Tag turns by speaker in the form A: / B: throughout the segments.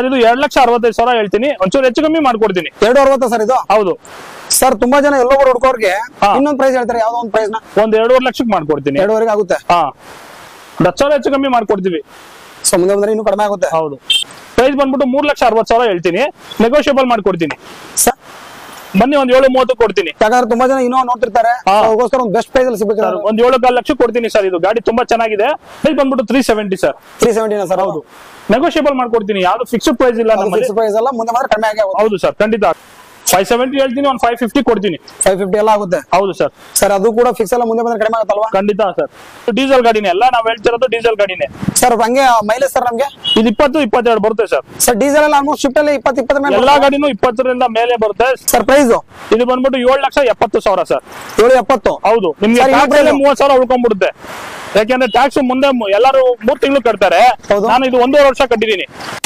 A: Sir ಇದು ಎರಡ್ ಲಕ್ಷ ಅರವತ್ತೈದು ಸಾವಿರ ಹೇಳ್ತೀನಿ ಒಂಚೂರು ಹೆಚ್ಚು ಕಮ್ಮಿ ಮಾಡ್ಕೊಡ್ತೀನಿ
B: ಎರಡು ಅರವತ್ತ ಸರ್ ಇದು
A: ಹೌದು
B: ಸರ್ ತುಂಬಾ ಜನ ಎಲ್ಲೋ ಹುಡ್ಕೋರ್ಗೆ
A: ಹಾ.
B: ಇನ್ನೊಂದ್ ಪ್ರೈಸ್ ಹೇಳ್ತಾರೆ ಯಾವ್ದೋ ಒಂದ್ ಪ್ರೈಸ್ ನ
A: ಒಂದ್ ಎರಡೂವರೆ ಲಕ್ಷಕ್ಕೆ ಮಾಡ್ಕೊಡ್ತೀನಿ
B: ಎರಡುವರೆಗೆ ಆಗುತ್ತೆ
A: ಹಾ ಹತ್ತು ಸಾವಿರ ಹೆಚ್ಚು ಕಮ್ಮಿ ಮಾಡ್ಕೊಡ್ತೀವಿ
B: ಸೊ ಮುಂದೆ ಬಂದ್ರೆ ಇನ್ನೂ ಕಡಿಮೆ ಆಗುತ್ತೆ
A: ಹೌದು ಪ್ರೈಸ್ ಬಂದ್ಬಿಟ್ಟು ಮೂರ್ ಲಕ್ಷ ಅರವತ್ತು ಸಾವಿರ ಹೇಳ್ತೀನಿ ನೆಗೋಷಿಯಬಲ್ ಮಾಡ್ಕೊಡ್ತೀನಿ
B: ಸ-
A: ಬನ್ನಿ ಒಂದ್ ಏಳು ಮೂವತ್ತು ಕೊಡ್ತೀನಿ
B: ಯಾಕಂದ್ರೆ ತುಂಬಾ ಜನ ಇನ್ನೋ ನೋಡ್ತಿರ್ತಾರೆ
A: ಹಾ.
B: ಅವ್ರಿಗೋಸ್ಕರ ಒಂದು ಬೆಸ್ಟ್ ಪ್ರೈಸ್ ಅಲ್ಲಿ ಸಿಗ್ಬೇಕು
A: ಸರ್ ಒಂದ್ ಏಳು ಕಾಲು ಲಕ್ಷ ಕೊಡ್ತೀನಿ ಸರ್ ಇದು ಗಾಡಿ ತುಂಬಾ ಚೆನ್ನಾಗಿದೆ ಪ್ರೈಸ್ ಬಂದ್ಬಿಟ್ಟು ತ್ರೀ ಸೆವೆಂಟಿ ಸರ್
B: ತ್ರೀ ಸೆವೆಂಟಿನ ಸರ್ ಹೌದು
A: ನೆಗೋಷಿಯಬಲ್ ಮಾಡ್ಕೊಡ್ತೀನಿ ಯಾವ್ದು ಫಿಕ್ಸ್ಡ್ ಪ್ರೈಸ್ ಇಲ್ಲ ನಮ್ಮಲ್ಲಿ
B: ಫಿಕ್ಸ್ ಪ್ರೈಸ್ ಅಲ್ಲ ಮುಂದೆ ಬಂದ್ರೆ ಕಡಿಮೆ ಆಗಿ ಆಗುತ್ತೆ
A: ಹೌದು ಸರ್ ಖಂಡಿತ ಫೈವ್ ಸೆವೆಂಟಿ ಹೇಳ್ತೀನಿ ಒಂದ್ ಫೈವ್ ಫಿಫ್ಟಿ ಕೊಡ್ತೀನಿ
B: ಫೈವ್ ಫಿಫ್ಟಿ ಎಲ್ಲ ಆಗುತ್ತೆ
A: ಹೌದು ಸರ್
B: ಸರ್ ಅದು ಕೂಡ ಫಿಕ್ಸ್ ಎಲ್ಲ ಮುಂದೆ ಬಂದ್ರೆ ಕಡಿಮೆ ಆಗುತ್ತಲ್ವಾ
A: ಖಂಡಿತ ಸರ್ ಡೀಸೆಲ್ ಗಾಡಿನೇ ಎಲ್ಲ ನಾವ್ ಹೇಳ್ತಿರೋದು ಡೀಸೆಲ್ ಗಾಡಿನೇ
B: ಸರ್ ಹಂಗೆ ಮೈಲೇಜ್ ಸರ್ ನಮ್ಗೆ
A: ಇದು ಇಪ್ಪತ್ತು ಇಪ್ಪತ್ತೆರಡು ಬರುತ್ತೆ ಸರ್
B: ಸರ್ ಡೀಸೆಲ್ ಎಲ್ಲ ಆಲ್ಮೋಸ್ಟ್ ಶಿಫ್ಟ್ ಅಲ್ಲಿ ಇಪ್ಪತ್ತು ಇಪ್ಪತ್ತರ ಮೇಲೆ
A: ಎಲ್ಲಾ ಗಾಡಿನೂ ಇಪ್ಪತ್ತರಿಂದ ಮೇಲೆ ಬರುತ್ತೆ
B: ಸರ್ ಪ್ರೈಸ್
A: ಇದು ಬಂದ್ಬಿಟ್ಟು ಏಳು ಲಕ್ಷ ಎಪ್ಪತ್ತು ಸಾವಿರ ಸರ್
B: ಏಳು ಎಪ್ಪತ್ತು
A: ಹೌದು ನಿಮ್ಗೆ
B: ಸರ್,
A: ಟ್ಯಾಕ್ಸ್
B: ಇನ್ನೊಂದು
A: ಮೂವತ್ ಸಾವಿರ ಉಳ್ಕೊಂಡ್ಬಿಡುತ್ತೆ ಯಾಕೆಂದ್ರೆ ಟ್ಯಾಕ್ಸ್ ಮುಂದೆ ಮು- ಎಲ್ಲರೂ ಮೂರ್ ತಿಂಗಳು ಕಟ್ತಾರೆ
B: ಹೌದು.
A: ನಾನು ಇದು ಒಂದೂವರೆ ವರ್ಷ ಕಟ್ಟಿದೀನಿ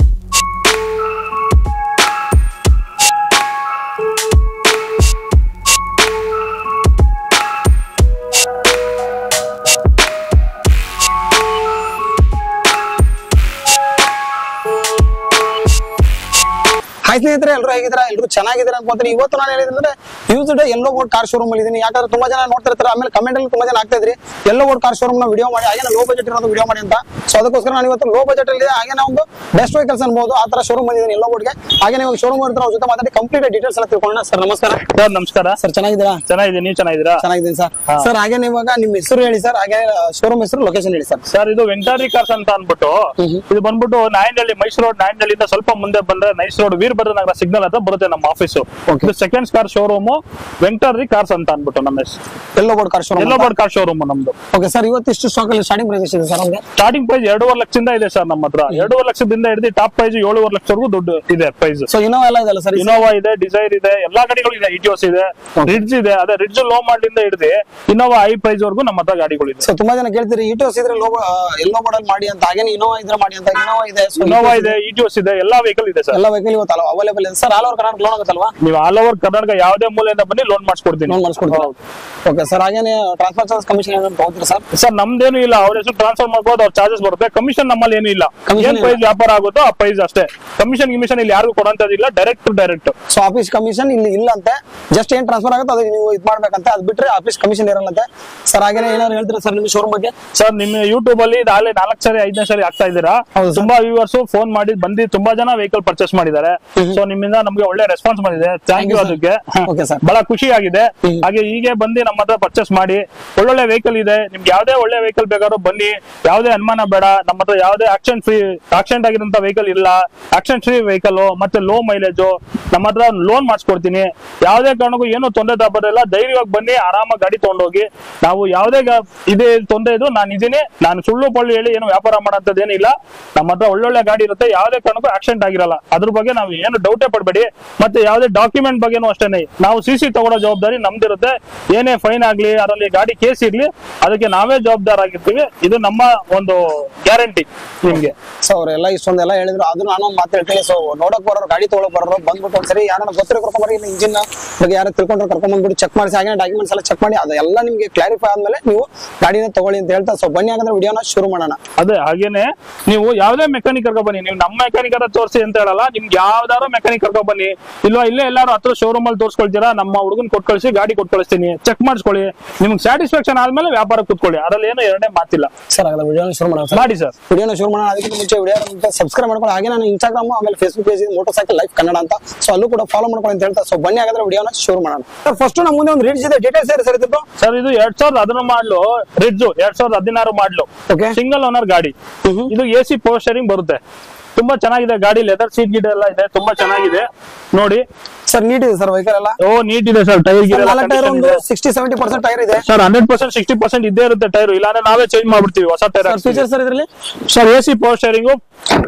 B: ಹಾಯ್ ಸ್ನೇಹಿತರೆ ಎಲ್ಲರೂ ಹೇಗಿದ್ದೀರಾ ಎಲ್ಲರೂ ಚೆನ್ನಾಗಿದ್ದೀರಾ ಅನ್ಕೊಂತೀನಿ ಇವತ್ತು ನಾನು ಹೇಳಿದ್ರೆ ಯೂಸ್ ಡೇ ಎಲ್ಲೋ ಬೋರ್ಡ್ ಕಾರ್ ಶೋರೂಮ್ ಅಲ್ಲಿ ಇದೀನಿ ಯಾಕಂದ್ರೆ ತುಂಬಾ ಜನ ನೋಡ್ತಿರ್ತಾರೆ ಆಮೇಲೆ ಕಮೆಂಟ್ ಅಲ್ಲಿ ತುಂಬಾ ಜನ ಆಗ್ತಾ ಇದ್ರಿ ಎಲ್ಲೋ ಬೋರ್ಡ್ ಕಾರ್ ಶೋರೂಮ್ ನ ವಿಡಿಯೋ ಮಾಡಿ ಹಾಗೆ ಲೋ ಬಜೆಟ್ ಇರೋದು ವಿಡಿಯೋ ಮಾಡಿ ಅಂತ ಸೊ ಅದಕ್ಕೋಸ್ಕರ ನಾನು ಇವತ್ತು ಲೋ ಬಜೆಟ್ ಅಲ್ಲಿ ಇದೆ ಹಾಗೆ ಒಂದು ಬೆಸ್ಟ್ ವೆಹಿಕಲ್ಸ್ ಅನ್ಬೋದು ಆ ತರ ಶೋರೂಮ್ ಬಂದಿದ್ದೀನಿ ಎಲ್ಲೋ ಬೋರ್ಡ್ಗೆ ಹಾಗೆ ನೀವು ಶೋರೂಮ್ ಇರ್ತಾರೆ ಅವ್ರ ಜೊತೆ ಮಾತಾಡಿ ಕಂಪ್ಲೀಟ್ ಡೀಟೇಲ್ಸ್ ಎಲ್ಲ ತಿಳ್ಕೊಳ್ಳೋಣ ಸರ್ ನಮಸ್ಕಾರ
A: ಸರ್ ನಮಸ್ಕಾರ
B: ಸರ್ ಚೆನ್ನಾಗಿದ್ದೀರಾ
A: ಚೆನ್ನಾಗಿದೆ ನೀವು ಚೆನ್ನಾಗಿದ್ದೀರಾ
B: ಚೆನ್ನಾಗಿದ್ದೀನಿ ಸರ್
A: ಹಾ.
B: ಸರ್ ಹಾಗೆ ಇವಾಗ ನಿಮ್ಮ ಹೆಸರು ಹೇಳಿ ಸರ್ ಹಾಗೆ ಶೋರೂಮ್ ಹೆಸರು ಲೊಕೇಶನ್ ಹೇಳಿ ಸರ್
A: ಸರ್ ಇದು ವೆಂಕಟಾದ್ರಿ ಕಾರ್ಸ್ ಅಂತ ಅನ್ಬಿಟ್ಟು ಇದು ಬಂದ್ಬಿಟ್ಟು ನಾಯಂಡಹಳ್ಳಿ ಮೈಸೂರು ರೋಡ್ ನಾಯಂಡಹಳ್ಳಿಯಿಂದ ಸ್ವಲ್ಪ ಮುಂದೆ ಬಂದ್ರೆ nice road Veerabhadra Nagar signal ಹತ್ರ ಬರುತ್ತೆ ನಮ್ಮ ಆಫೀಸು
B: Okay.
A: ಇದು seconds car showroom Venkatadri cars ಅಂತ ಅನ್ಬಿಟ್ಟು ನಮ್ಮ ಹೆಸರು
B: yellow board car showroom
A: yellow board car showroom ನಮ್ದು
B: ಓಕೆ ಸರ್ ಇವತ್ತು ಇಷ್ಟು ಸ್ಟಾಕ್ ಅಲ್ಲಿ ಸ್ಟಾರ್ಟಿಂಗ್ ಪ್ರೈಸ್ ಎಷ್ಟಿದೆ ಸರ್ ನಮಗೆ
A: ಸ್ಟಾರ್ಟಿಂಗ್ ಪ್ರೈಸ್ ಎರಡೂವರೆ ಲಕ್ಷದಿಂದ ಇದೆ ಸರ್ ನಮ್ಮ ಹತ್ರ ಎರಡೂವರೆ ಲಕ್ಷದಿಂದ ಹಿಡಿದು ಟಾಪ್ ಪ್ರೈಸ್ ಏಳುವರೆ ಲಕ್ಷವರೆಗೂ ದುಡ್ಡು ಇದೆ ಪ್ರೈಸ್
B: ಸೊ ಇನ್ನೋವಾ ಎಲ್ಲ ಇದೆಲ್ಲ ಸರ್
A: ಇನೋವಾ ಇದೆ ಡಿಸೈರ್ ಇದೆ ಎಲ್ಲಾ ಗಾಡಿಗಳು ಇದೆ ಇಟಿಯೋಸ್ ಇದೆ ರಿಡ್ಜ್ ಇದೆ ಅದೇ ರಿಡ್ಜ್ ಲೋ ಮಾಡ್ಲಿಂದ ಹಿಡಿದು ಇನೋವಾ ಐ ಪ್ರೈಸ್ ವರೆಗೂ ನಮ್ಮ ಹತ್ರ ಗಾಡಿಗಳಿದೆ
B: ಸೊ ತುಂಬಾ ಜನ ಕೇಳ್ತೀರಿ ಇಟೋಸ್ ಇದ್ರೆ ಲೋ ಎಲ್ಲೋ ಮಾಡಲ್ ಮಾಡಿ ಅಂತ ಹಾಗೇನೆ ಇನೋವಾ ಇದ್ರೆ ಮಾಡಿ ಅಂತ ಇನೋವಾ ಇದೆ So,
A: ಇನೋವಾ ಇದೆ ಇಟಿಯೋಸ್ ಇದೆ ಎಲ್ಲಾ ವೆಹಿಕಲ್ ಇದೆ ಸರ್
B: ಎಲ್ಲ ವೆಹಿಕಲ್ ಇವತ್ತು ಅವೈಲೇಬಲ್ ಇದೆ sir all over Karnataka loan ಆಗುತ್ತಲ್ವಾ
A: ನೀವು ಆಲ್ ಓವರ್ ಕರ್ನಾಟಕ ಯಾವುದೇ ಮೂಲೆಯಿಂದ ಬನ್ನಿ ಲೋನ್ ಮಾಡಿಸ್ಕೊಡ್ತೀನಿ
B: ಲೋನ್ ಮಾಡಿಸ್ಕೊಡ್ತೀರಾ ಓಕೆ ಸರ್ ಹಾಗೇನೆ ಟ್ರಾನ್ಸ್ಫರ್ ಚಾರ್ಜ್ ಕಮಿಷನ್ ಏನಾದ್ರು ತಗೋತೀರಾ ಸರ್
A: ಸರ್ ನಮ್ದೇನು ಇಲ್ಲ ಅವ್ರ ಹೆಸರು ಟ್ರಾನ್ಸ್ಫರ್ ಮಾಡ್ಬೋದು ಅವ್ರ ಚಾರ್ಜಸ್ ಬರುತ್ತೆ ಕಮಿಷನ್ ನಮ್ಮಲ್ಲಿ ಏನು ಇಲ್ಲ
B: Commission
A: ಏನ್ ಪ್ರೈಸ್ ವ್ಯಾಪಾರ ಆಗುತ್ತೋ ಆ ಪ್ರೈಸ್ ಅಷ್ಟೇ ಕಮಿಷನ್ ಗಿಮಿಷನ್ ಇಲ್ಲಿ ಯಾರಿಗೂ ಕೊಡೋಂಥದ್ದಿಲ್ಲ direct to direct
B: so office commission ಇಲ್ಲಿ ಇಲ್ಲ ಅಂತೆ ಜಸ್ಟ್ ಏನ್ ಟ್ರಾನ್ಸ್ಫರ್ ಆಗುತ್ತೆ ಅದಕ್ಕೆ ನೀವು ಇದು ಮಾಡ್ಬೇಕಂತೆ ಅದ್ ಬಿಟ್ರೆ ಆಫೀಸ್ ಕಮಿಷನ್ ಇರಲ್ಲಂತೆ ಸರ್ ಹಾಗೇನೆ ಏನಾದ್ರು ಹೇಳ್ತೀರಾ ಸರ್ ನಿಮ್ಮ ಶೋರೂಮ್ ಬಗ್ಗೆ
A: ಸರ್ ನಿಮ್ಮ ಯೂಟ್ಯೂಬ್ ಅಲ್ಲಿ ಇದಾಗಲೇ ನಾಲ್ಕು ಸರಿ ಐದನೇ ಸರಿ ಆಗ್ತಾ ಇದ್ದೀರಾ
B: ಹೌದು sir.
A: ತುಂಬಾ ವ್ಯೂವರ್ಸ್ ಫೋನ್ ಮಾಡಿ ಬಂದು ತುಂಬಾ ಜನ ವೆಹಿಕಲ್ ಪರ್ಚೇಸ್ ಮಾಡಿದ್ದಾರೆ ಸೊ ನಿಮ್ಮಿಂದ ನಮ್ಗೆ ಒಳ್ಳೆ ರೆಸ್ಪಾನ್ಸ್ ಬಂದಿದೆ ಥ್ಯಾಂಕ್ ಯು
B: you, sir.
A: ಅದಕ್ಕೆ
B: Okay, sir.
A: ಬಹಳ ಖುಷಿ ಆಗಿದೆ
B: ಹ್ಮ್.
A: ಹಾಗೆ ಹೀಗೆ ಬಂದು ನಮ್ಮ ಹತ್ರ ಪರ್ಚೇಸ್ ಮಾಡಿ ಒಳ್ಳೊಳ್ಳೆ ವೆಹಿಕಲ್ ಇದೆ ನಿಮ್ಗೆ ಯಾವ್ದೇ ಒಳ್ಳೆ ವೆಹಿಕಲ್ ಬೇಕಾದ್ರೂ ಬನ್ನಿ ಯಾವ್ದೇ ಅನುಮಾನ ಬೇಡ ನಮ್ಮ ಹತ್ರ ಯಾವ್ದೇ ಆಕ್ಸಿಡೆಂಟ್ ಫ್ರೀ ಆಕ್ಸಿಡೆಂಟ್ ಆಗಿರೋಂಥ ವೆಹಿಕಲ್ ಇಲ್ಲ ಆಕ್ಸಿಡೆಂಟ್ ಫ್ರೀ ವೆಹಿಕಲ್ ಮತ್ತೆ ಲೋ ಮೈಲೇಜ್ ನಮ್ಮ ಹತ್ರ ಲೋನ್ ಮಾಡಿಸ್ಕೊಡ್ತೀನಿ ಯಾವ್ದೇ ಕಾರಣಕ್ಕೂ ಏನು ತೊಂದರೆ ತಪ್ಪದಿಲ್ಲ ಧೈರ್ಯವಾಗಿ ಬನ್ನಿ ಆರಾಮಾಗಿ ಗಾಡಿ ತಗೊಂಡೋಗಿ ನಾವು ಯಾವ್ದೇ ಗಾ- ಇದೇ ತೊಂದರೆ ಇದ್ರು ನಾನು ಇದೀನಿ ನಾನು ಸುಳ್ಳು ಪಳ್ಳು ಹೇಳಿ ಏನು ವ್ಯಾಪಾರ ಮಾಡೋಂಥದ್ದು ಏನಿಲ್ಲ ನಮ್ಮ ಹತ್ರ ಒಳ್ಳೊಳ್ಳೆ ಗಾಡಿ ಇರುತ್ತೆ ಯಾವ್ದೇ ಕಾರಣಕ್ಕೂ ಆಕ್ಸಿಡೆಂಟ್ ಆಗಿರಲ್ಲ ಅದ್ರ ಬಗ್ಗೆ ನಾವು ಏನು ಡೌಟೇ ಪಡ್ಬೇಡಿ ಮತ್ತೆ ಯಾವ್ದೇ ಡಾಕ್ಯುಮೆಂಟ್ ಬಗ್ಗೆನೂ ಅಷ್ಟೇನೆ ನಾವು ಸಿ ಸಿ ತಗೊಳ್ಳೋ ಜವಾಬ್ದಾರಿ ನಮ್ದಿರುತ್ತೆ ಏನೇ ಫೈನ್ ಆಗ್ಲಿ ಅದರಲ್ಲಿ ಗಾಡಿ ಕೇಸ್ ಇರ್ಲಿ ಅದಕ್ಕೆ ನಾವೇ ಜವಾಬ್ದಾರ ಆಗಿರ್ತೀವಿ ಇದು ನಮ್ಮ ಒಂದು ಗ್ಯಾರಂಟಿ ನಿಮ್ಗೆ
B: ಸೊ ಅವರೆಲ್ಲ ಇಷ್ಟೊಂದೆಲ್ಲ ಹೇಳಿದ್ರು ಅದು ನಾನು ಒಂದು ಮಾತು ಹೇಳ್ತೀನಿ ಸೊ ನೋಡಕ್ ಬರೋರು ಗಾಡಿ ತೊಗೊಳಕ್ ಬರೋರು ಬಂದ್ಬಿಟ್ಟು ಒಂದ್ಸರಿ ಯಾರನ್ನ ಗೊತ್ತಿರೋ ಕರ್ಕೊಂಬರಿ ಇಲ್ಲ ಇಂಜಿನ್ ಬಗ್ಗೆ ಯಾರು ತಿಳ್ಕೊಂಡ್ರೆ ಕರ್ಕೊಂಡ್ ಬಂದ್ಬಿಟ್ಟು ಚೆಕ್ ಮಾಡಿಸಿ ಹಾಗೆ ಡಾಕ್ಯುಮೆಂಟ್ಸ್ ಎಲ್ಲ ಚೆಕ್ ಮಾಡಿ ಅದೆಲ್ಲ ನಿಮ್ಗೆ ಕ್ಲಾರಿಫೈ ಆದ್ಮೇಲೆ ನೀವು ಗಾಡಿನ ತಗೊಳ್ಳಿ ಅಂತ ಹೇಳ್ತಾ ಸೊ ಬನ್ನಿ ಹಾಗಾದ್ರೆ ವಿಡಿಯೋನ ಶುರು ಮಾಡೋಣ
A: ಅದೇ ಹಾಗೇನೆ ನೀವು ಯಾವ್ದೇ ಮೆಕ್ಯಾನಿಕ್ ಕರ್ಕೊ ಬನ್ನಿ ನೀವು ನಮ್ಮ ಮೆಕ್ಯಾನಿಕ್ ಅನ್ನ ತೋರಿಸಿ ಅಂತ ಹೇಳಲ್ಲ ನಿಮ್ಗೆ ಯಾವ್ದಾದ್ರು ಮೆಕ್ಯಾನಿಕ್ ಕರ್ಕೊ ಬನ್ನಿ ಇಲ್ವಾ ಇಲ್ಲೇ ಎಲ್ಲಾರು ಹತ್ರ ಶೋರೂಮ್ ಅಲ್ಲಿ ತೋರಿಸ್ಕೊಳ್ತೀರಾ ನಮ್ಮ ಹುಡುಗನ್ ಕೊಟ್ ಕಳಿಸಿ ಗಾಡಿ ಕೊಟ್ ಕಳಿಸ್ತೀನಿ ಚೆಕ್ ಮಾಡಿಸ್ಕೊಳ್ಳಿ ನಿಮ್ಗೆ ಸ್ಯಾಟಿಸ್ಫ್ಯಾಕ್ಷನ್ ಆದ್ಮೇಲೆ ವ್ಯಾಪಾರ ಕೂತ್ಕೊಳ್ಳಿ ಅದ್ರಲ್ಲಿ ಏನು ಎರಡನೇ ಮಾತಿಲ್ಲ
B: ಸರ್ ಹಾಗಾದ್ರೆ ವಿಡಿಯೋನ ಶುರು ಮಾಡೋಣ ಸರ್
A: ಮಾಡಿ ಸರ್
B: ವಿಡಿಯೋನ ಶುರು ಮಾಡೋಣ ಅದಕ್ಕಿಂತ ಮುಂಚೆ ವಿಡಿಯೋ ಸಬ್ಸ್ಕ್ರೈಬ್ ಮಾಡ್ಕೊಂಡು ಹಾಗೆ ನಾನು ಇನ್ಸ್ಟಾಗ್ರಾಮ್ ಆಮೇಲೆ Facebook page motor cycle life Kannada ಅಂತ ಸೊ ಅಲ್ಲೂ ಕೂಡ ಫಾಲೋ ಮಾಡ್ಕೊಂಡು ಅಂತ ಹೇಳ್ತಾ ಸೊ ಬನ್ನಿ ಹಾಗಾದ್ರೆ ವಿಡಿಯೋನ ಶುರು ಮಾಡೋಣ ಸರ್ ಫಸ್ಟ್ ನಮ್ಮ ಮುಂದೆ ಒಂದು ರೀಡ್ಸ್ ಇದೆ ಡೀಟೇಲ್ಸ್ ಏರಿ ಸರ್ ಇದ್ದು
A: ಸರ್ ಇದು ಎರಡ್ ಸಾವಿರದ ಹದಿನಾರು ಮಾಡ್ಲು ರಿಡ್ಜು ಎರಡ್ ಸಾವಿರದ ಹದಿನಾರು ಮಾಡ್ಲು
B: ಓಕೆ
A: ಸಿಂಗಲ್ ಓನರ್ ಗಾಡಿ ಇದು ಎ ಸಿ ಪವರ್ ಸ್ಟೇರಿಂಗ್ ಬರುತ್ತೆ ತುಂಬಾ ಚೆನ್ನಾಗಿದೆ ಗಾಡಿ ಲೆದರ್ ಸೀಟ್ ಗಿಡ ಎಲ್ಲ ಇದೆ ತುಂಬಾ ಚೆನ್ನಾಗಿದೆ ನೋಡಿ
B: ಸರ್ ನೀಟ್ ಇದೆ ಸರ್ ವೆಹಿಕಲ್ ಎಲ್ಲ
A: ಓ ನೀಟ್ ಇದೆ ಸರ್ ಟೈರ್ ಗಿಡ
B: ನಾಲ್ಕು ಟೈರ್ ಒಂದು ಸಿಕ್ಸ್ಟಿ ಸೆವೆಂಟಿ ಪರ್ಸೆಂಟ್ ಟೈರ್ ಇದೆ
A: sir hundred percent sixty percent ಇದ್ದೇ ಇರುತ್ತೆ ಟೈರ್ ಇಲ್ಲಾಂದ್ರೆ ನಾವೇ ಚೇಂಜ್ ಮಾಡ್ಬಿಡ್ತೀವಿ ಹೊಸ ಟೈರ್
B: ಸರ್ ಫೀಚರ್ ಸರ್ ಇದರಲ್ಲಿ
A: sir A C power steering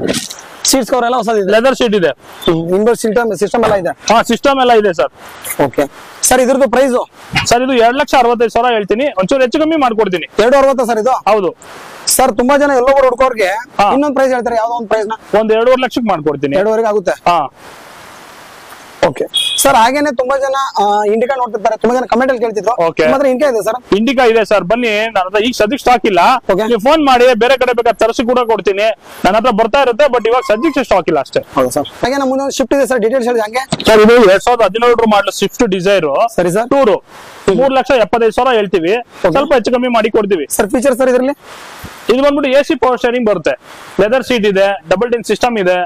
B: seats cover ಎಲ್ಲ ಹೊಸದಿದೆ
A: ಲೆದರ್ ಸೀಟ್ ಇದೆ
B: ಇಂಡೋರ್ ಸಿಸ್ಟಮ್ ಸಿಸ್ಟಮ್ ಎಲ್ಲ ಇದೆ
A: ಹಾ ಸಿಸ್ಟಮ್ ಎಲ್ಲ ಇದೆ ಸರ್
B: ಓಕೆ ಸರ್ ಇದ್ರದ್ದು ಪ್ರೈಸ್
A: ಸರ್ ಇದು ಎರಡ್ ಲಕ್ಷ ಅರವತ್ತೈದು ಸಾವಿರ ಹೇಳ್ತೀನಿ ಒಂಚೂರು ಹೆಚ್ಚು ಕಮ್ಮಿ ಮಾಡ್ಕೊಡ್ತೀನಿ
B: ಎರಡು ಅರವತ್ತ ಸರ್ ಇದು
A: ಹೌದು
B: ಸರ್ ತುಂಬಾ ಜನ ಎಲ್ಲೋ ಹುಡ್ಕೋರ್ಗೆ
A: ಹಾ.
B: ಇನ್ನೊಂದು ಪ್ರೈಸ್ ಹೇಳ್ತಾರೆ ಯಾವ್ದೋ ಒಂದು ಪ್ರೈಸ್ ನ
A: ಒಂದ್ ಎರಡೂವರೆ ಲಕ್ಷಕ್ಕೆ ಮಾಡ್ಕೊಡ್ತೀನಿ
B: ಎರಡುವರೆಗೆ ಆಗುತ್ತೆ
A: ಹಾ
B: ಓಕೆ ಸರ್ ಹಾಗೇನೆ ತುಂಬಾ ಜನ ಇಂಡಿಕಾ ನೋಡ್ತಿರ್ತಾರೆ ತುಂಬಾ ಜನ ಕಮೆಂಟ್ ಅಲ್ಲಿ ಕೇಳ್ತಿದ್ರು
A: Okay.
B: ನಿಮ್ಮ ಹತ್ರ ಇಂಡಿಕಾ ಇದೆ ಸರ್
A: ಇಂಡಿಕಾ ಇದೆ ಸರ್ ಬನ್ನಿ ನನ್ನ ಹತ್ರ ಈಗ ಸದ್ಯಕ್ಕೆ ಸ್ಟಾಕ್ ಇಲ್ಲ
B: Okay.
A: ನೀವು ಫೋನ್ ಮಾಡಿ ಬೇರೆ ಕಡೆ ಬೇಕಾದ್ರೆ ತರಿಸಿ ಕೂಡ ಕೊಡ್ತೀನಿ ನನ್ನ ಹತ್ರ ಬರ್ತಾ ಇರುತ್ತೆ ಬಟ್ ಇವಾಗ ಸದ್ಯಕ್ಕೆ ಸ್ಟಾಕ್ ಇಲ್ಲ ಅಷ್ಟೇ
B: ಹೌದು ಸರ್ ಹಾಗೆ ನಮ್ಮ ಮುಂದೆ ಶಿಫ್ಟ್ ಇದೆ ಸರ್ ಡೀಟೇಲ್ಸ್ ಹೇಳಿ ಹಂಗೆ
A: ಸರ್ ಇದು ಎರಡ್ ಸಾವಿರದ ಹದಿನೇಳರ ಮಾಡಲು ಸ್ವಿಫ್ಟ್ ಡಿಸೈರ್
B: ಸರಿ ಸರ್
A: ಟೂರು ಮೂರ್ ಲಕ್ಷ ಎಪ್ಪತ್ತೈದು ಸಾವಿರ ಹೇಳ್ತೀವಿ ಸ್ವಲ್ಪ ಹೆಚ್ಚು ಕಮ್ಮಿ ಮಾಡಿ ಕೊಡ್ತೀವಿ
B: ಸರ್ ಫೀಚರ್ ಸರ್ ಇದರಲ್ಲಿ
A: ಇದು ಬಂದ್ಬಿಟ್ಟು ಎ ಸಿ ಪವರ್ ಸ್ಟೇರಿಂಗ್ ಬರುತ್ತೆ ಲೆದರ್ ಸೀಟ್ ಇದೆ ಡಬಲ್ ಟಿನ್ ಸಿಸ್ಟಮ್ ಇದೆ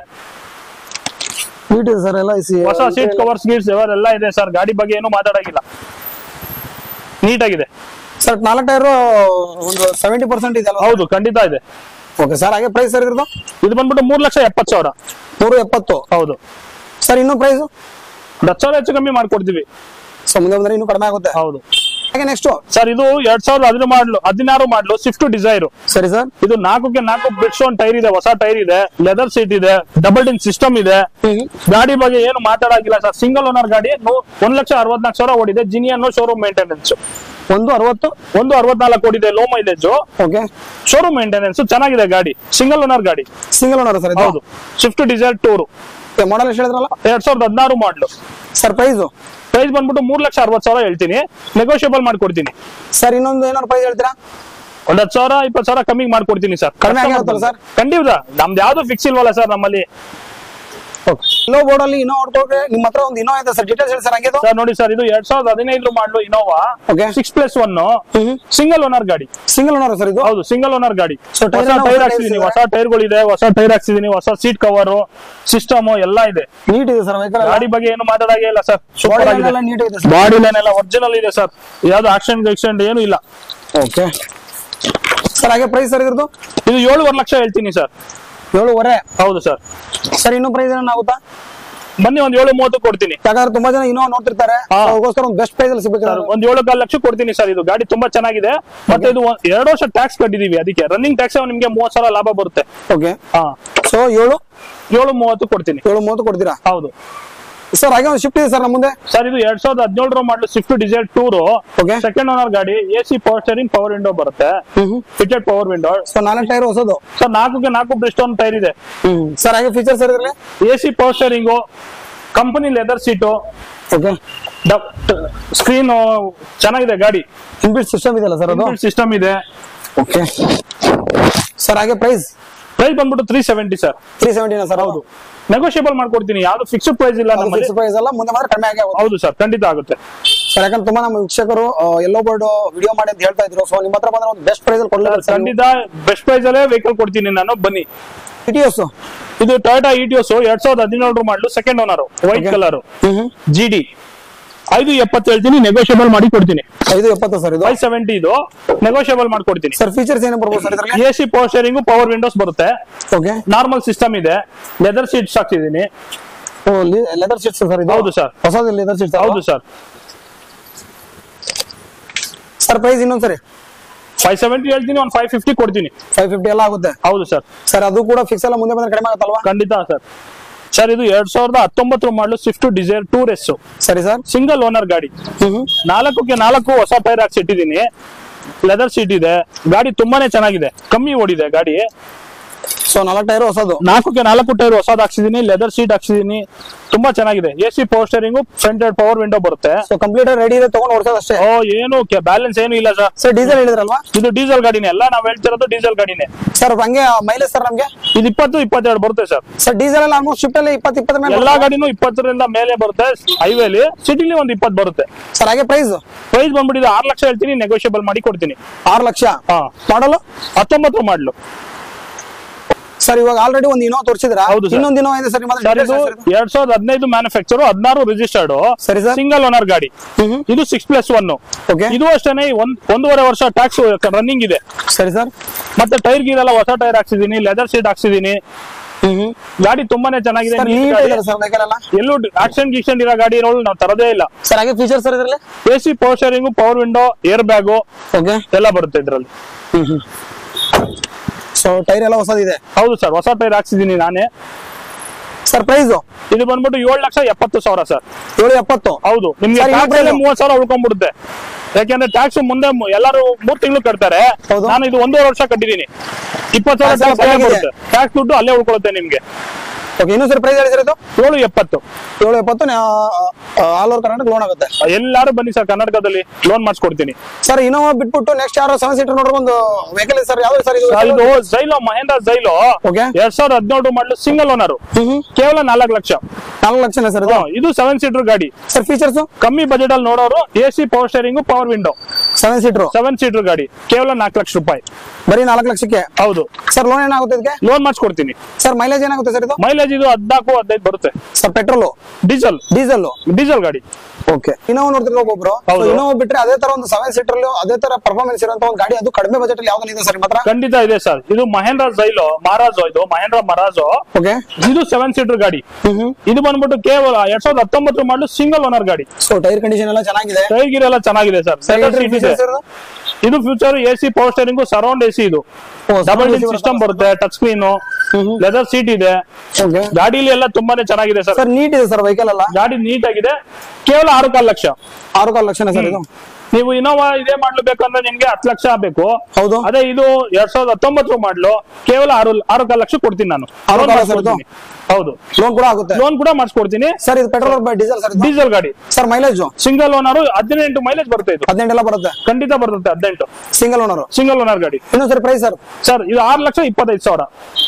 B: ನೀಟ್ ಇದೆ ಸರ್ ಎಲ್ಲ ಇಸಿ
A: ಹೊಸ ಸೀಟ್ ಕವರ್ಸ್ ಗೀಟ್ಸ್ ಎಲ್ಲ ಇದೆ ಸರ್ ಗಾಡಿ ಬಗ್ಗೆ ಏನು ಮಾತಾಡಂಗಿಲ್ಲ ನೀಟಾಗಿದೆ
B: ಸರ್ ನಾಲ್ಕು ಟೈರ್ ಒಂದು ಸೆವೆಂಟಿ ಪರ್ಸೆಂಟ್ ಇದೆ ಅಲ್ವಾ
A: ಹೌದು ಖಂಡಿತ ಇದೆ
B: ಓಕೆ ಸರ್ ಹಾಗೆ ಪ್ರೈಸ್ ಸರ್ ಇದ್ರದ್ದು
A: ಇದು ಬಂದ್ಬಿಟ್ಟು ಮೂರ್ ಲಕ್ಷ ಎಪ್ಪತ್ತು ಸಾವಿರ
B: ನೂರ ಎಪ್ಪತ್ತು
A: ಹೌದು
B: ಸರ್ ಇನ್ನೂ ಪ್ರೈಸ್
A: ಹತ್ತು ಸಾವಿರ ಹೆಚ್ಚು ಕಮ್ಮಿ ಮಾಡ್ಕೊಡ್ತೀವಿ
B: ಸೊ ಮುಂದೆ ಬಂದ್ರೆ ಇನ್ನೂ ಕಡಿಮೆ ಆಗುತ್ತೆ
A: ಹೌದು
B: ಹಾಗೆ ನೆಕ್ಸ್ಟ್
A: ಸರ್ ಇದು ಎರಡ್ ಸಾವಿರದ ಹದಿನ ಮಾಡ್ಲು ಹದಿನಾರು ಮಾಡ್ಲು ಸ್ವಿಫ್ಟ್ ಡಿಸೈರ್
B: ಸರಿ ಸರ್
A: ಇದು ನಾಲ್ಕಕ್ಕೆ ನಾಲ್ಕು ಬ್ರಿಡ್ ಸ್ಟೋನ್ ಟೈರ್ ಇದೆ ಹೊಸ ಟೈರ್ ಇದೆ ಲೆದರ್ ಸೀಟ್ ಇದೆ ಡಬಲ್ ಟಿನ್ ಸಿಸ್ಟಮ್ ಇದೆ ಗಾಡಿ ಬಗ್ಗೆ ಏನು ಮಾತಾಡಾಗಿಲ್ಲ ಸರ್ ಸಿಂಗಲ್ ಓನರ್ ಗಾಡಿ ನೂ- ಒಂದ್ ಲಕ್ಷ ಅರವತ್ನಾಲ್ಕು ಸಾವಿರ ಓಡಿದೆ ಜಿನಿಯನ್ ಶೋರೂಮ್ ಮೇಂಟೆನೆನ್ಸ್
B: ಒಂದು ಅರವತ್ತು
A: ಒಂದು ಅರವತ್ನಾಲ್ಕು ಓಡಿದೆ low mileage
B: okay
A: showroom maintenance ಚೆನ್ನಾಗಿದೆ ಗಾಡಿ ಸಿಂಗಲ್ ಓನರ್ ಗಾಡಿ
B: ಸಿಂಗಲ್ ಓನರ್ ಸರ್
A: ಹೌದು ಸ್ವಿಫ್ಟ್ ಡಿಸೈರ್ ಟೂರು
B: ಮಾಡಲ್ ಎಷ್ಟು ಹೇಳಿದ್ರಲ್ಲ
A: ಎರಡ್ ಸಾವಿರದ ಹದಿನಾರು ಮಾಡ್ಲು
B: ಸರ್ ಪ್ರೈಸ್
A: ಪ್ರೈಸ್ ಬಂದ್ಬಿಟ್ಟು ಮೂರ್ ಲಕ್ಷ ಅರವತ್ ಸಾವಿರ ಹೇಳ್ತೀನಿ ನೆಗೋಷಿಯಬಲ್ ಮಾಡ್ಕೊಡ್ತೀನಿ
B: ಸರ್ ಇನ್ನೊಂದು ಏನಾದ್ರು ಪ್ರೈಸ್ ಹೇಳ್ತೀರಾ
A: ಒಂದ್ ಹತ್ತು ಸಾವಿರ ಇಪ್ಪತ್ತು ಸಾವಿರ ಕಮ್ಮಿ ಮಾಡ್ಕೊಡ್ತೀನಿ ಸರ್
B: ಕಡಿಮೆ ಆಗಿರುತ್ತಲ್ಲ ಸರ್?
A: ಖಂಡಿತ ನಮ್ದು ಯಾವ್ದು ಫಿಕ್ಸ್ ಇಲ್ವಲ್ಲ ಸರ್ ನಮ್ಮಲ್ಲಿ
B: ಲೋ ಬೋರ್ಡ್ ಅಲ್ಲಿ ಇನ್ನೋ ಹೊಡ್ಕೊಂಡ್ರೆ ನಿಮ್ಮ ಹತ್ರ ಒಂದು ಇನ್ನೋ ಇದೆ ಸರ್ ಡೀಟೇಲ್ಸ್ ಹೇಳಿ ಸರ್ ಹಂಗೆ
A: ಸರ್ ನೋಡಿ ಸರ್ ಇದು ಎರಡ್ ಸಾವಿರದ ಹದಿನೈದು model Innova
B: Okay.
A: Six plus one
B: hmm
A: single owner ಗಾಡಿ
B: ಸಿಂಗಲ್ ಓನರ್ ಸರ್ ಇದು
A: ಹೌದು ಸಿಂಗಲ್ ಓನರ್ ಗಾಡಿ
B: So, tyre
A: ಹೊಸ
B: ಎಲ್ಲ
A: ಟೈರ್
B: ಹೊಸ
A: ಹಾಕ್ಸಿದೀನಿ
B: tyres
A: ಹೊಸ ಟೈರ್ಗಳಿದೆ ಹೊಸ ಟೈರ್ ಹಾಕ್ಸಿದೀನಿ ಹೊಸ ಸೀಟ್ ಕವರ್ ಸಿಸ್ಟಮ್ ಎಲ್ಲ ಇದೆ
B: ನೀಟ್ ಇದೆ ಸರ್ ವೆಹಿಕಲ್
A: ಗಾಡಿ ಬಗ್ಗೆ ಏನು ಮಾತಾಡಂಗೇ ಇಲ್ಲ ಸರ್ ಸೂಪರ್
B: ಬಾಡಿ
A: ಆಗಿದೆ
B: ಎಲ್ಲ ನೀಟ್ ಇದೆ ಸರ್
A: ಬಾಡಿ ಲೈನ್ ಎಲ್ಲ ಒರಿಜಿನಲ್ ಇದೆ ಸರ್ ಯಾವ್ದು ಆಕ್ಸಿಡೆಂಟ್ ಆಕ್ಸಿಡೆಂಟ್ ಏನು ಇಲ್ಲ
B: ಓಕೆ ಸರ್ ಹಾಗೆ ಪ್ರೈಸ್ ಸರ್ ಇದ್ರದ್ದು
A: ಇದು ಏಳುವರೆ ಲಕ್ಷ ಹೇಳ್ತೀನಿ ಸರ್
B: ಏಳುವರೆ
A: ಹೌದು ಸರ್
B: ಸರ್ ಇನ್ನೂ ಪ್ರೈಸ್ ಏನಾಗುತ್ತಾ
A: ಬನ್ನಿ ಒಂದ್ ಏಳು ಮೂವತ್ತು ಕೊಡ್ತೀನಿ
B: ಯಾಕಂದ್ರೆ ತುಂಬಾ ಜನ ಇನ್ನೋ ನೋಡ್ತಿರ್ತಾರೆ
A: ಹಾ.
B: ಅದಕ್ಕೋಸ್ಕರ ಒಂದು ಬೆಸ್ಟ್ ಪ್ರೈಸ್ ಅಲ್ಲಿ ಸಿಗ್ಬೇಕು
A: ಸರ್ ಒಂದ್ ಏಳು ಕಾಲು ಲಕ್ಷ ಕೊಡ್ತೀನಿ ಸರ್ ಇದು ಗಾಡಿ ತುಂಬಾ ಚೆನ್ನಾಗಿದೆ ಮತ್ತೆ ಇದು ಒಂದ್- ಎರಡು ವರ್ಷ ಟ್ಯಾಕ್ಸ್ ಕಟ್ಟಿದೀವಿ ಅದಕ್ಕೆ ರನ್ನಿಂಗ್ ಟ್ಯಾಕ್ಸ್ ನಿಮ್ಗೆ ಮೂವತ್ ಸಾವಿರ ಲಾಭ ಬರುತ್ತೆ
B: ಓಕೆ
A: ಹಾ
B: ಸೊ ಏಳು
A: ಏಳು ಮೂವತ್ತು ಕೊಡ್ತೀನಿ
B: ಏಳು ಮೂವತ್ತು ಕೊಡ್ತೀರಾ
A: ಹೌದು
B: ಸರ್ ಹಾಗೆ ಒಂದು ಶಿಫ್ಟ್ ಇದೆ ಸರ್ ನಮ್ಮ ಮುಂದೆ
A: ಸರ್ ಇದು ಎರಡ್ ಸಾವಿರದ ಹದಿನೇಳರ model Swift Dzire tour
B: Okay.
A: Second owner ಗಾಡಿ A C power steering power window ಬರುತ್ತೆ ಫಿಟೆಡ್ ಪವರ್ ವಿಂಡೋ
B: ಸೊ ನಾಲ್ಕು ಟೈರ್ ಹೊಸದು
A: ಸರ್ ನಾಲ್ಕಕ್ಕೆ ನಾಲ್ಕು ಬ್ರಿಸ್ಟೋನ್ ಟೈರ್ ಇದೆ
B: ಸರ್ ಹಾಗೆ ಫೀಚರ್ ಸರ್ ಇದ್ರಲ್ಲಿ
A: A C power steering company leather seat
B: okay
A: screen ಚೆನ್ನಾಗಿದೆ ಗಾಡಿ
B: ಇನ್ಬಿಲ್ಟ್ ಸಿಸ್ಟಮ್ ಇದೆಯಲ್ಲ ಸರ್ ಅದು
A: ಸಿಸ್ಟಮ್ ಇದೆ
B: ಓಕೆ ಸರ್ ಹಾಗೆ ಪ್ರೈಸ್
A: ಪ್ರೈಸ್ ಬಂದ್ಬಿಟ್ಟು ತ್ರೀ ಸೆವೆಂಟಿ ಸರ್
B: ತ್ರೀ ಸೆವೆಂಟಿನ ಸರ್ ಹೌದು
A: ನೆಗೋಷಿಯಬಲ್ ಮಾಡ್ಕೊಡ್ತೀನಿ ಯಾವ್ದು ಫಿಕ್ಸ್ಡ್ ಪ್ರೈಸ್ ಇಲ್ಲ ನಮ್ಮಲ್ಲಿ
B: ಫಿಕ್ಸ್ ಪ್ರೈಸ್ ಅಲ್ಲ ಮುಂದೆ ಮಾತ್ರ ಕಡಿಮೆ ಆಗಿ ಆಗುತ್ತೆ
A: ಹೌದು ಸರ್ ಖಂಡಿತ ಆಗುತ್ತೆ
B: ಸರ್ ಯಾಕಂದ್ರೆ ತುಂಬಾ ನಮ್ಮ ವೀಕ್ಷಕರು ಎಲ್ಲೋ ಬೋರ್ಡ್ ವಿಡಿಯೋ ಮಾಡಿ ಅಂತ ಹೇಳ್ತಾ ಇದ್ರು ಸೊ ನಿಮ್ಮ ಹತ್ರ ಬಂದ್ರೆ ಒಂದು ಬೆಸ್ಟ್ ಪ್ರೈಸ್ ಅಲ್ಲಿ ಕೊಡ್ಲಿಲ್ಲ ಸರ್
A: ಖಂಡಿತ ಬೆಸ್ಟ್ ಪ್ರೈಸ್ ಅಲ್ಲೇ ವೆಹಿಕಲ್ ಕೊಡ್ತೀನಿ ನಾನು ಬನ್ನಿ
B: ಇಟಿಎಸ್
A: ಇದು ಟೊಯೋಟಾ ಇಟಿಯೋಸ್ ಎರಡ್ ಸಾವಿರದ ಹದಿನೇಳರು model second owner white
B: Okay.
A: Colour
B: hmm
A: G D ಐದು ಎಪ್ಪತ್ತು ಹೇಳ್ತೀನಿ ನೆಗೋಷಿಯಬಲ್ ಮಾಡಿ ಕೊಡ್ತೀನಿ
B: ಐದು ಎಪ್ಪತ್ತು ಸರ್ ಇದು
A: ಫೈವ್ ಸೆವೆಂಟಿ ಇದು ನೆಗೋಷಿಯಬಲ್ ಮಾಡ್ಕೊಡ್ತೀನಿ
B: ಸರ್ ಫೀಚರ್ಸ್ ಏನು ಬರ್ಬೋದು ಸರ್ ಇದರಲ್ಲಿ
A: A C power steering power windows ಬರುತ್ತೆ
B: ಓಕೆ
A: ನಾರ್ಮಲ್ ಸಿಸ್ಟಮ್ ಇದೆ ಲೆದರ್ ಸೀಟ್ಸ್ ಹಾಕ್ತಿದ್ದೀನಿ
B: ಲೆದರ್ ಸೀಟ್ಸ್ ಸರ್ ಇದು
A: ಹೌದು ಸರ್
B: ಹೊಸದು ಲೆದರ್ ಸೀಟ್ಸ್
A: ಹೌದು ಸರ್
B: ಸರ್ ಪ್ರೈಸ್ ಇನ್ನೊಂದು ಸರಿ
A: ಫೈವ್ ಸೆವೆಂಟಿ ಹೇಳ್ತೀನಿ ಒಂದು ಫೈವ್ ಫಿಫ್ಟಿ ಕೊಡ್ತೀನಿ
B: ಫೈವ್ ಫಿಫ್ಟಿ ಎಲ್ಲ ಆಗುತ್ತೆ
A: ಹೌದು ಸರ್
B: ಸರ್ ಅದು ಕೂಡ ಫಿಕ್ಸ್ ಎಲ್ಲ ಮುಂದೆ ಬಂದ್ರೆ ಕಡಿಮೆ ಆಗುತ್ತಲ್ವಾ
A: ಖಂಡಿತ ಸರ್ ಸರ್ ಇದು ಎರಡ್ ಸಾವಿರದ ಹತ್ತೊಂಬತ್ತರ model Swift Dzire tour S
B: ಸರಿ ಸರ್
A: ಸಿಂಗಲ್ ಓನರ್ ಗಾಡಿ
B: ಹ್ಮ್
A: ನಾಲ್ಕಕ್ಕೆ ನಾಲ್ಕು ಹೊಸ ಟೈರ್ ಹಾಕ್ಸಿ ಇಟ್ಟಿದ್ದೀನಿ ಲೆದರ್ ಸೀಟ್ ಇದೆ ಗಾಡಿ ತುಂಬಾನೇ ಚೆನ್ನಾಗಿದೆ ಕಮ್ಮಿ ಓಡಿದೆ ಗಾಡಿ
B: ಸೊ ನಾಲ್ಕು ಟೈರ್ ಹೊಸದು
A: ನಾಲ್ಕಕ್ಕೆ ನಾಲ್ಕು ಟೈರ್ ಹೊಸದ್ ಹಾಕ್ಸಿದೀನಿ ಲೆದರ್ ಸೀಟ್ ಹಾಕ್ಸಿದೀನಿ ತುಂಬಾ ಚೆನ್ನಾಗಿದೆ A C power steering front power window ಬರುತ್ತೆ
B: ಸೊ ಕಂಪ್ಲೀಟ್ ರೆಡಿ ಇದೆ ತಗೊಂಡು ಓಡಿಸೋದು ಅಷ್ಟೇ
A: ಓ ಏನು ಬ್ಯಾಲೆನ್ಸ್ ಏನು ಇಲ್ಲ ಸರ್
B: ಸರ್ ಡೀಸೆಲ್ ಹೇಳಿದ್ರಲ್ವಾ
A: ಇದು ಡೀಸೆಲ್ ಗಾಡಿನೇ ಎಲ್ಲ ನಾವ್ ಹೇಳ್ತಿರೋದು ಡೀಸೆಲ್ ಗಾಡಿನೇ
B: ಸರ್ ಹಂಗೆ ಮೈಲೇಜ್ ಸರ್ ನಮ್ಗೆ
A: ಇದು ಇಪ್ಪತ್ತು ಇಪ್ಪತ್ತೆರಡು ಬರುತ್ತೆ ಸರ್
B: ಸರ್ ಡೀಸೆಲ್ ಎಲ್ಲ ಆಲ್ಮೋಸ್ಟ್ ಶಿಫ್ಟ್ ಅಲ್ಲಿ ಇಪ್ಪತ್ತು ಇಪ್ಪತ್ತರ ಮೇಲೆ
A: ಎಲ್ಲಾ ಗಾಡಿನೂ ಇಪ್ಪತ್ತರಿಂದ ಮೇಲೆ ಬರುತ್ತೆ ಹೈವೇಲಿ ಸಿಟಿಲಿ ಒಂದು ಇಪ್ಪತ್ತು ಬರುತ್ತೆ
B: ಸರ್ ಹಾಗೆ ಪ್ರೈಸ್
A: ಪ್ರೈಸ್ ಬಂದ್ಬಿಟ್ಟಿದೆ ಆರು ಲಕ್ಷ ಹೇಳ್ತೀನಿ ನೆಗೋಷಿಯಬಲ್ ಮಾಡಿ ಕೊಡ್ತೀನಿ
B: ಆರು ಲಕ್ಷ
A: ಹಾ
B: ಮಾಡಲು
A: ಹತ್ತೊಂಬತ್ತು ಮಾಡ್ಲು
B: ಸರ್ ಇವಾಗ ಆಲ್ರೆಡಿ ಒಂದು ಇನೋ ತೋರಿಸಿದ್ರ
A: ಹೌದು sir.
B: ಇನ್ನೊಂದು ಇನೋ ಇದೆ ಸರ್ ನಿಮ್ಮ
A: ಸರ್ ಇದು ಎರಡ್ ಸಾವಿರದ ಹದಿನೈದು ಮ್ಯಾನುಫ್ಯಾಕ್ಚರ್ ಹದಿನಾರು ರಿಜಿಸ್ಟರ್ಡ್
B: ಸರಿ sir.
A: ಸಿಂಗಲ್ ಓನರ್ ಗಾಡಿ
B: ಹ್ಮ್
A: ಇದು ಸಿಕ್ಸ್ ಪ್ಲಸ್ ಒನ್
B: Okay.
A: ಇದು ಅಷ್ಟೇನೆ ಒಂದ್ ಒಂದೂವರೆ ವರ್ಷ ಟ್ಯಾಕ್ಸ್ ರನ್ನಿಂಗ್ ಇದೆ
B: ಸರಿ ಸರ್
A: ಮತ್ತೆ ಟೈರ್ ಗೀರೆಲ್ಲ ಹೊಸ ಟೈರ್ ಹಾಕ್ಸಿದೀನಿ ಲೆದರ್ ಸೀಟ್ ಹಾಕ್ಸಿದೀನಿ
B: ಹ್ಮ್
A: ಗಾಡಿ ತುಂಬಾನೇ ಚೆನ್ನಾಗಿದೆ
B: ಸರ್
A: neat
B: ನೀಟ್
A: ಗಾಡಿ.
B: ಇದೆ ಸರ್ ವೆಹಿಕಲ್ ಎಲ್ಲ
A: ಎಲ್ಲೂ ಆಕ್ಸಿಡೆಂಟ್ ಗಿಕ್ಸಿಡೆಂಟ್ ಇರೋ ಗಾಡಿ ಇರೋಳು ನಾವು ತರದೇ ಇಲ್ಲ
B: ಸರ್ ಹಾಗೆ ಫೀಚರ್ ಸರ್ ಇದರಲ್ಲಿ
A: A C power steering power window air bag
B: okay
A: ಎಲ್ಲ ಬರುತ್ತೆ ಇದ್ರಲ್ಲಿ
B: ಸೊ ಟೈರ್ ಎಲ್ಲ ಹೊಸದಿದೆ
A: ಹೌದು ಸರ್ ಹೊಸ ಟೈರ್ ಹಾಕ್ಸಿದೀನಿ ನಾನೇ
B: ಸರ್ ಪ್ರೈಸ್
A: ಇದು ಬಂದ್ಬಿಟ್ಟು ಏಳು ಲಕ್ಷ ಎಪ್ಪತ್ತು ಸಾವಿರ ಸರ್
B: ಏಳು ಎಪ್ಪತ್ತು
A: ಹೌದು ನಿಮ್ಗೆ
B: Sir, ಇನ್ನೂ
A: ಟ್ಯಾಕ್ಸ್ ಅಲ್ಲೇ
B: price?
A: ಮೂವತ್ ಸಾವಿರ ಉಳ್ಕೊಂಡ್ಬಿಡುತ್ತೆ ಯಾಕೆಂದ್ರೆ ಟ್ಯಾಕ್ಸ್ ಮುಂದೆ ಮು- ಎಲ್ಲರೂ ಮೂರ್ ತಿಂಗಳು ಕಟ್ತಾರೆ
B: ಹೌದು.
A: ನಾನು ಇದು ಒಂದೂವರೆ ವರ್ಷ ಕಟ್ಟಿದೀನಿ ಇಪ್ಪತ್ತು
B: Tax
A: ಸಾವಿರ
B: ಎಲ್ಲ
A: ಟ್ಯಾಕ್ಸ್ ಅಲ್ಲೇ
B: ಚೆನ್ನಾಗಿದೆ.
A: ಬರುತ್ತೆ ಟ್ಯಾಕ್ಸ್ ದುಡ್ಡು ಅಲ್ಲೇ ಉಳ್ಕೊಳ್ಳುತ್ತೆ ನಿಮ್ಗೆ
B: ಓಕೆ ಇನ್ನೊಂದು ಸರಿ ಪ್ರೈಸ್ ಹೇಳಿ ಸರ್ ಇದು
A: ಏಳು ಎಪ್ಪತ್ತು
B: ಏಳು ಎಪ್ಪತ್ತು ಆಲ್ ಓವರ್ ಕರ್ನಾಟಕ ಲೋನ್ ಆಗುತ್ತೆ
A: ಎಲ್ಲಾರು ಬನ್ನಿ ಸರ್ ಕರ್ನಾಟಕದಲ್ಲಿ ಲೋನ್ ಮಾಡಿಸ್ಕೊಡ್ತೀನಿ
B: ಸರ್ ಇನ್ನೋವಾ ಬಿಟ್ಬಿಟ್ಟು ನೆಕ್ಸ್ಟ್ ಯಾರು ಸೆವೆನ್ ಸೀಟರ್ ನೋಡ್ರಿ ಒಂದು ವೆಹಿಕಲ್ ಇದೆ ಸರ್ ಯಾವ್ದು ಸರ್ ಇದು
A: ಸರ್, ಇದು ಜೈಲೋ ಮಹೇಂದ್ರ ಜೈಲೋ
B: ಓಕೆ
A: ಎರಡ್ ಸಾವಿರದ ಹದಿನೇಳು ಮಾಡಲು ಸಿಂಗಲ್ ಓನರ್
B: ಹ್ಮ್
A: ಕೇವಲ ನಾಲ್ಕು ಲಕ್ಷ
B: ನಾಲ್ಕು ಲಕ್ಷನೇ ಸರ್ ಇದು
A: ಹ್ಮ್, ಇದು ಸೆವೆನ್ ಸೀಟರ್ ಗಾಡಿ
B: ಸರ್ ಫೀಚರ್ಸ್
A: ಕಮ್ಮಿ ಬಜೆಟ್ ಅಲ್ಲಿ ನೋಡೋರು A C power steering power window
B: seven seater
A: seven seater ಗಾಡಿ ಕೇವಲ ನಾಲ್ಕು ಲಕ್ಷ ರೂಪಾಯಿ
B: ಬರೀ ನಾಲ್ಕು ಲಕ್ಷಕ್ಕೆ
A: ಹೌದು
B: ಸರ್ ಲೋನ್ ಏನಾಗುತ್ತೆ ಇದಕ್ಕೆ
A: ಲೋನ್ ಮಾಡಿಸ್ಕೊಡ್ತೀನಿ
B: ಸರ್ ಮೈಲೇಜ್ ಏನಾಗುತ್ತೆ ಸರ್ ಇದು
A: ಮೈಲೇಜ್ ಇದು ಹದಿನಾಲ್ಕು ಹದಿನೈದು ಬರುತ್ತೆ
B: sir petrol
A: diesel
B: diesel
A: diesel ಗಾಡಿ
B: ಓಕೆ ಇನ್ನೋವಾ ನೋಡ್ತಿರೋ ಒಬ್ಬೊಬ್ರು
A: ಹೌದು.
B: ಇನ್ನೋವಾ ಬಿಟ್ರೆ ಅದೇ ತರ ಒಂದು ಸೆವೆನ್ ಸೀಟರ್ ಅದೇ ತರ ಪರ್ಫಾರ್ಮೆನ್ಸ್ ಇರುವಂತ ಒಂದು ಗಾಡಿ ಅದು ಕಡಿಮೆ ಬಜೆಟ್ ಅಲ್ಲಿ ಯಾವ್ದು ಇದೆ ಸರ್ ನಿಮ್ಮ ಹತ್ರ
A: ಖಂಡಿತ ಇದೆ ಸರ್ ಇದು ಮಹೇಂದ್ರ ಜೈಲೋ ಮಹಾರಾಜೋ ಇದು ಮಹೇಂದ್ರ ಮಹಾರಾಜೋ
B: ಓಕೆ
A: ಇದು ಸೆವೆನ್ ಸೀಟರ್ ಗಾಡಿ
B: ಹ್ಮ್ ಹ್ಮ್
A: ಇದು ಬಂದ್ಬಿಟ್ಟು ಕೇವಲ ಎರಡ್ ಸಾವಿರದ ಹತ್ತೊಂಬತ್ತು ಮಾಡಲು ಸಿಂಗಲ್ ಓನರ್ ಗಾಡಿ
B: ಸೊ ಟೈರ್ ಕಂಡೀಷನ್ ಎಲ್ಲ ಚೆನ್ನಾಗಿದೆ
A: ಟೈರ್ ಗಿರ್ ಎಲ್ಲ ಚೆನ್ನಾಗಿದೆ ಸರ್
B: Side features ಇರೋದು?
A: ಇದು feature A C power steering surround A C ಇದು
B: ಓ,
A: double
B: surround
A: DIN
B: AC
A: system
B: ಬರುತ್ತೆ.
A: ಬರುತ್ತೆ ಟಚ್ ಸ್ಕ್ರೀನ್
B: ಹ್ಮ್.
A: ಲೆದರ್ ಸೀಟ್ ಇದೆ
B: ಓಕೆ
A: ಗಾಡಿಲಿ ಎಲ್ಲ ತುಂಬಾನೇ ಚೆನ್ನಾಗಿದೆ ಸರ್
B: ಸರ್ ನೀಟ್ ಇದೆ ಸರ್ ವೆಹಿಕಲ್ ಎಲ್ಲ
A: ಗಾಡಿ ನೀಟ್ ಆಗಿದೆ ಕೇವಲ ಆರು ಕಾಲು ಲಕ್ಷ
B: ಆರು ಕಾಲು ಲಕ್ಷನೇ ಸರ್ ಇದು
A: ನೀವು ಇನೋವಾ ಇದೇ ಮಾಡ್ಲು ಬೇಕಂದ್ರೆ ನಿಮ್ಗೆ ಹತ್ತು ಲಕ್ಷ ಬೇಕು
B: ಹೌದು
A: ಅದೇ ಇದು ಎರಡ್ ಸಾವಿರದ ಹತ್ತೊಂಬತ್ತು ಮಾಡ್ಲು ಕೇವಲ ಆರು ಆರು ಕಾಲು ಲಕ್ಷ ಕೊಡ್ತೀನಿ ನಾನು
B: ಆರು
A: Loan
B: ಕಾಲು ಲಕ್ಷ
A: ಮಾಡ್ಸ್ಕೊಡ್ತೀನಿ. ಹೌದು
B: ಲೋನ್ ಕೂಡ ಆಗುತ್ತೆ
A: ಲೋನ್ ಕೂಡ ಮಾಡಿಸ್ಕೊಡ್ತೀನಿ
B: ಸರ್ ಇದು ಪೆಟ್ರೋಲ್ ಡೀಸೆಲ್ ಸರ್ ಇದು
A: ಡೀಸೆಲ್ ಗಾಡಿ
B: ಸರ್ ಮೈಲೇಜ್
A: ಸಿಂಗಲ್ ಓನರ್ ಹದಿನೆಂಟು ಮೈಲೇಜ್ ಬರುತ್ತೆ ಇದು
B: ಹದಿನೆಂಟು ಎಲ್ಲ ಬರುತ್ತೆ
A: ಖಂಡಿತ ಬರುತ್ತೆ ಹದಿನೆಂಟು
B: ಸಿಂಗಲ್ ಓನರ್
A: ಸಿಂಗಲ್ ಓನರ್ ಗಾಡಿ
B: ಇನ್ನೊಂದು ಸರಿ ಪ್ರೈಸ್ ಸರ್
A: ಸರ್ ಇದು ಆರು ಲಕ್ಷ ಇಪ್ಪತ್ತೈದು ಸಾವಿರ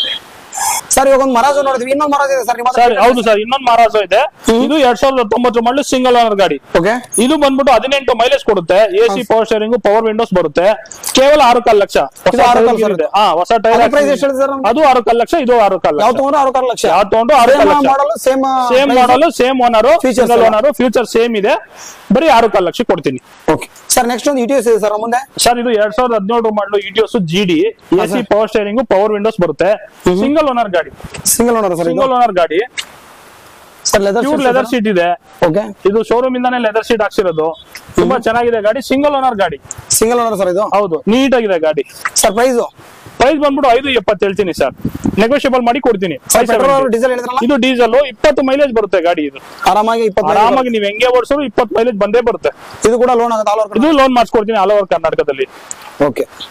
B: ಸರ್ ಇವಾಗ ಒಂದು ಮರಾಜು ನೋಡಿದ್ವಿ ಇನ್ನೊಂದು ಮರಾಜ್ ಇದೆ ಸರ್ ನಿಮ್ಮ
A: ಸರ್ ಹೌದು ಸರ್ ಇನ್ನೊಂದು ಮಹಾರಾಜ ಇದೆ ಇದು ಎರಡ್ ಸಾವಿರದ ಹತ್ತೊಂಬತ್ತು ಮಾಡಲು ಸಿಂಗಲ್ ಓನರ್ ಗಾಡಿ
B: ಓಕೆ
A: ಇದು ಬಂದ್ಬಿಟ್ಟು ಹದಿನೆಂಟು ಮೈಲೇಜ್ ಕೊಡುತ್ತೆ A C power steering power windows ಬರುತ್ತೆ ಕೇವಲ ಆರು ಕಾಲು ಲಕ್ಷ ಹೊಸ
B: ಇದು ಆರು
A: tyre
B: ಕಾಲು
A: ಗಿರ್ ಇದೆ. ಹಾ ಹೊಸ ಟೈರ್
B: ಅದ್ರ price ಎಷ್ಟು ಹೇಳ್ತೀರಾ ನಮ್ಗೆ?
A: ಅದು ಆರು ಕಾಲು ಲಕ್ಷ ಇದು ಆರು ಕಾಲು
B: ಯಾವ
A: ಲಕ್ಷ
B: ತಗೊಂಡ್ರು ಆರು ಕಾಲು ಲಕ್ಷ
A: ಯಾವ ತಗೊಂಡು ಆರು ಕಾಲು lakh
B: model same
A: same model same owner
B: Features
A: single
B: ಎಲ್ಲ?
A: ಓನರ್ ಫ್ಯೂಚರ್ ಸೇಮ್ ಇದೆ ಬರೀ ಆರು ಕಾಲು ಲಕ್ಷ ಕೊಡ್ತೀನಿ
B: ಓಕೆ ಸರ್ ನೆಕ್ಸ್ಟ್ ಒಂದು ಇಟಿಎಸ್ ಇದೆ ಸರ್ ಮುಂದೆ
A: ಸರ್ ಇದು ಎರಡ್ ಸಾವಿರದ ಹದಿನೇಳು model Etios G D A C
B: sir.
A: Power steering power windows ಬರುತ್ತೆ ಸಿಂಗಲ್ ಓನರ್ ಗಾಡಿ
B: ಸಿಂಗಲ್ ಓನರ್ ಸರ್ ಇದು
A: ಸಿಂಗಲ್ ಓನರ್ ಗಾಡಿ
B: sir leather
A: pure leather seat ಇದೆ
B: ಓಕೆ
A: ಇದು ಶೋರೂಮ್ ಇಂದಾನೆ ಲೆದರ್ ಸೀಟ್ ಹಾಕ್ಸಿರೋದು ತುಂಬಾ ಚೆನ್ನಾಗಿದೆ ಗಾಡಿ ಸಿಂಗಲ್ ಓನರ್ ಗಾಡಿ
B: ಸಿಂಗಲ್ ಓನರ್ ಸರ್ ಇದು
A: ಹೌದು ನೀಟ್ ಆಗಿದೆ ಗಾಡಿ
B: ಸರ್ ಪ್ರೈಸು
A: ಪ್ರೈಸ್ ಬಂದ್ಬಿಟ್ಟು ಐದು ಎಪ್ಪತ್ತು ಹೇಳ್ತೀನಿ ಸರ್ ನೆಗೋಷಿಯಬಲ್ ಮಾಡಿ ಕೊಡ್ತೀನಿ
B: ಸರ್ ಪೆಟ್ರೋಲ್ ಡೀಸೆಲ್ ಹೇಳಿದ್ರಲ್ಲ
A: ಇದು ಡೀಸೆಲ್ ಇಪ್ಪತ್ತು ಮೈಲೇಜ್ ಬರುತ್ತೆ ಗಾಡಿ ಇದು
B: ಆರಾಮಾಗಿ ಇಪ್ಪತ್ತು
A: ಆರಾಮಾಗಿ ನೀವು ಹೆಂಗೆ ಓಡಿಸೋರು ಇಪ್ಪತ್ತು ಮೈಲೇಜ್ ಬಂದೇ ಬರುತ್ತೆ
B: ಇದು ಕೂಡ ಲೋನ್ ಆಗುತ್ತೆ ಆಲ್ ಓವರ್
A: ಇದು ಲೋನ್ ಮಾಡಿಸ್ಕೊಡ್ತೀನಿ ಆಲ್ ಓವರ್ ಕರ್ನಾಟಕದಲ್ಲಿ
B: ಓಕೆ